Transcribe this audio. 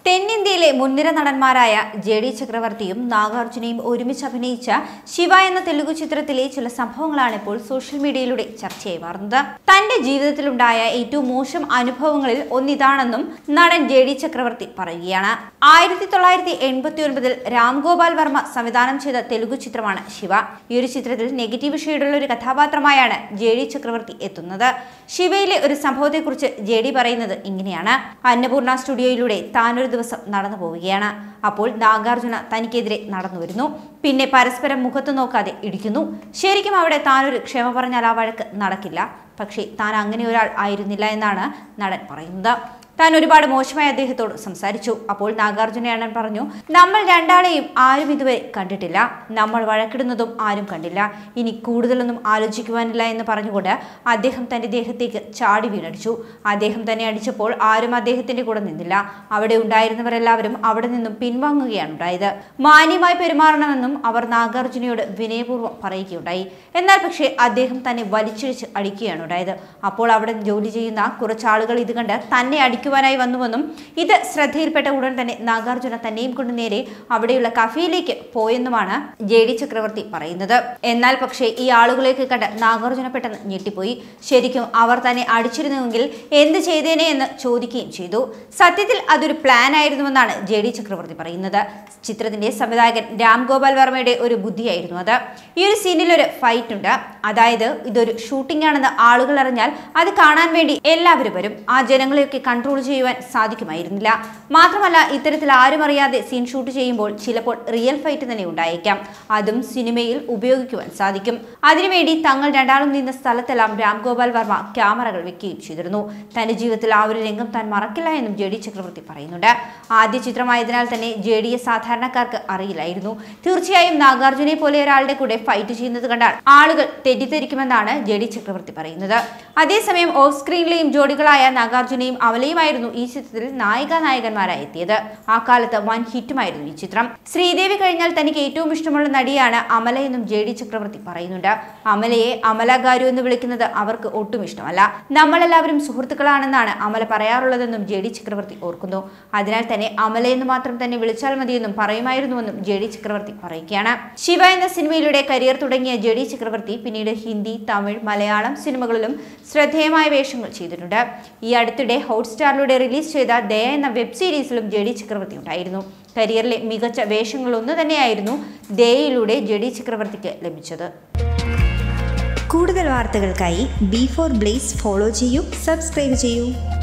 തെന്നിന്ത്യയിലെ മുൻനിര നടന്മാരായ J D ചക്രവർത്തിയും നാഗാർജുനയും ഒരുമിച്ച് അഭിനയിച്ച ശിവ എന്ന തെലുഗു ചിത്രത്തിലെ ചില സംഭവങ്ങളാണ് ഇപ്പോൾ സോഷ്യൽ മീഡിയയിലൂടെ ചർച്ചയായി മാറുന്നത് തന്റെ ജീവിതത്തിലുണ്ടായ ഏറ്റവും മോശം അനുഭവങ്ങളിൽ ഒന്നിതാണെന്നും നടൻ ജെ ഡി ചക്രവർത്തി പറയുകയാണ് ആയിരത്തി തൊള്ളായിരത്തി എൺപത്തി ഒൻപതിൽ രാംഗോപാൽ വർമ്മ സംവിധാനം ചെയ്ത തെലുഗു ചിത്രമാണ് ശിവ ഈ ഒരു ചിത്രത്തിൽ നെഗറ്റീവ് ഷെയ്ഡുള്ള ഒരു കഥാപാത്രമായാണ് ജെ ഡി ചക്രവർത്തി എത്തുന്നത് ശിവയിലെ ഒരു സംഭവത്തെക്കുറിച്ച് ജെ ഡി പറയുന്നത് ഇങ്ങനെയാണ് അന്നപൂർണ സ്റ്റുഡിയോയിലൂടെ താനൊരു ദിവസം നടന്നു പോവുകയാണ് അപ്പോൾ നാഗാർജുന തനിക്കെതിരെ നടന്നു വരുന്നു പിന്നെ പരസ്പരം മുഖത്ത് നോക്കാതെ ഇടിക്കുന്നു ശരിക്കും അവിടെ താനൊരു ക്ഷമ പറഞ്ഞാൽ ആ വഴക്ക് നടക്കില്ല പക്ഷേ താൻ അങ്ങനെ ഒരാൾ ആയിരുന്നില്ല എന്നാണ് നടൻ പറയുന്നത് താൻ ഒരുപാട് മോശമായി അദ്ദേഹത്തോട് സംസാരിച്ചു അപ്പോൾ നാഗാർജുന അണ്ണൻ പറഞ്ഞു നമ്മൾ രണ്ടാളെയും ആരും ഇതുവരെ കണ്ടിട്ടില്ല നമ്മൾ വഴക്കിടുന്നതും ആരും കണ്ടില്ല ഇനി കൂടുതലൊന്നും ആലോചിക്കുവാനില്ല എന്ന് പറഞ്ഞുകൊണ്ട് അദ്ദേഹം തന്റെ ദേഹത്തേക്ക് ചാടി വീണടിച്ചു അദ്ദേഹം തന്നെ അടിച്ചപ്പോൾ ആരും അദ്ദേഹത്തിന്റെ കൂടെ നിന്നില്ല അവിടെ ഉണ്ടായിരുന്നവരെല്ലാവരും അവിടെ നിന്നും പിൻവാങ്ങുകയാണ് ഉണ്ടായത് മാന്യമായി പെരുമാറണമെന്നും അവർ നാഗാർജുനയോട് വിനയപൂർവ്വം പറയുകയുണ്ടായി എന്നാൽ പക്ഷേ അദ്ദേഹം തന്നെ വലിച്ചിഴിച്ച് അടിക്കുകയാണ് ഉണ്ടായത് അപ്പോൾ അവിടെ ജോലി ചെയ്യുന്ന കുറച്ചാളുകൾ ഇത് കണ്ട് തന്നെ അടിക്കുവാനായി വന്നുവെന്നും ഇത് ശ്രദ്ധയിൽപ്പെട്ട ഉടൻ തന്നെ നാഗാർജുന തന്നെയും കൊണ്ട് നേരെ അവിടെയുള്ള കഫേയിലേക്ക് പോയെന്നുമാണ് ജെ ഡി ചക്രവർത്തി പറയുന്നത് എന്നാൽ പക്ഷേ ഈ ആളുകളെയൊക്കെ കണ്ട് നാഗാർജുന പെട്ടെന്ന് ഞെട്ടിപ്പോയി ശരിക്കും അവർ തന്നെ അടിച്ചിരുന്നുവെങ്കിൽ എന്ത് ചെയ്തേനെ എന്ന് ചോദിക്കുകയും ചെയ്തു സത്യത്തിൽ അതൊരു പ്ലാൻ ആയിരുന്നുവെന്നാണ് ജെ ഡി ചക്രവർത്തി പറയുന്നത് ചിത്രത്തിന്റെ സംവിധായകൻ രാം ഗോപാൽ വർമ്മയുടെ ഒരു ബുദ്ധിയായിരുന്നു അത് ഈ ഒരു സീനിൽ ഒരു ഫൈറ്റ് ഉണ്ട് അതായത് ഇതൊരു ഷൂട്ടിംഗ് ആണെന്ന് ആളുകൾ അറിഞ്ഞാൽ അത് കാണാൻ വേണ്ടി എല്ലാവരും വരും ആ ജനങ്ങളെയൊക്കെ കൺട്രോൾ ചെയ്യുവാൻ സാധിക്കുമായിരുന്നില്ല മാത്രമല്ല ഇത്തരത്തിൽ ആരും അറിയാതെ സീൻ ഷൂട്ട് ചെയ്യുമ്പോൾ ചിലപ്പോൾ റിയൽ ഫൈറ്റ് തന്നെ ഉണ്ടായേക്കാം അതും സിനിമയിൽ ഉപയോഗിക്കുവാൻ സാധിക്കും അതിനുവേണ്ടി തങ്ങൾ രണ്ടാളും നിന്ന സ്ഥലത്തെല്ലാം രാംഗോപാൽ വർമ്മ ക്യാമറകൾ വെക്കുകയും ചെയ്തിരുന്നു തന്റെ ജീവിതത്തിൽ ആ ഒരു രംഗം താൻ മറക്കില്ല എന്നും ജെ ഡി ചക്രവർത്തി പറയുന്നുണ്ട് ആദ്യ ചിത്രമായതിനാൽ തന്നെ ജെ ഡിയെ സാധാരണക്കാർക്ക് അറിയില്ലായിരുന്നു തീർച്ചയായും നാഗാർജുനെ പോലെ ഒരാളുടെ കൂടെ ഫൈറ്റ് ചെയ്യുന്നത് കണ്ടാൽ ആളുകൾ തെറ്റിദ്ധരിക്കുമെന്നാണ് ജെ ഡി ചക്രവർത്തി പറയുന്നത് അതേസമയം ഓഫ് സ്ക്രീനിലെയും ജോഡികളായ നാഗാർജുനയും അവലയുമായിരുന്നു ഈ ചിത്രത്തിൽ നായിക നായകന്മാരായി എത്തിയത് ആ കാലത്ത് വൻ ഹിറ്റുമായിരുന്നു ഈ ചിത്രം ശ്രീദേവി കഴിഞ്ഞാൽ തനിക്ക് ഏറ്റവും ഇഷ്ടമുള്ള നടിയാണ് അമല എന്നും ജെ ഡി ചക്രവർത്തി പറയുന്നുണ്ട് അമലയെ അമല ഗാരു എന്ന് വിളിക്കുന്നത് അവർക്ക് ഒട്ടും ഇഷ്ടമല്ല നമ്മളെല്ലാവരും സുഹൃത്തുക്കളാണെന്നാണ് അമല പറയാറുള്ളതെന്നും ജെ ഡി ചക്രവർത്തി ഓർക്കുന്നു അതിനാൽ തന്നെ അമല എന്ന് മാത്രം തന്നെ വിളിച്ചാൽ മതിയെന്നും പറയുമായിരുന്നുവെന്നും ജെ ഡി ചക്രവർത്തി പറയുകയാണ് ശിവ എന്ന സിനിമയിലൂടെ കരിയർ തുടങ്ങിയ ജെ ഡി ചക്രവർത്തി പിന്നീട് ഹിന്ദി തമിഴ് മലയാളം സിനിമകളിലും ശ്രദ്ധേയമായ വേഷങ്ങൾ ചെയ്തിട്ടുണ്ട് ഈ അടുത്തിടെ ഹോട്ട്സ്റ്റാറിലൂടെ റിലീസ് ചെയ്ത ദയ എന്ന വെബ് സീരീസിലും ജെ ഡി ചക്രവർത്തി ഉണ്ടായിരുന്നു കരിയറിലെ മികച്ച വേഷങ്ങളൊന്നു തന്നെയായിരുന്നു ദയയിലൂടെ ജെ ഡി ചക്രവർത്തിക്ക് ലഭിച്ചത് കൂടുതൽ വാർത്തകൾക്കായി ബി ഫോർ ബ്ലേസ് ഫോളോ ചെയ്യൂ സബ്സ്ക്രൈബ് ചെയ്യൂ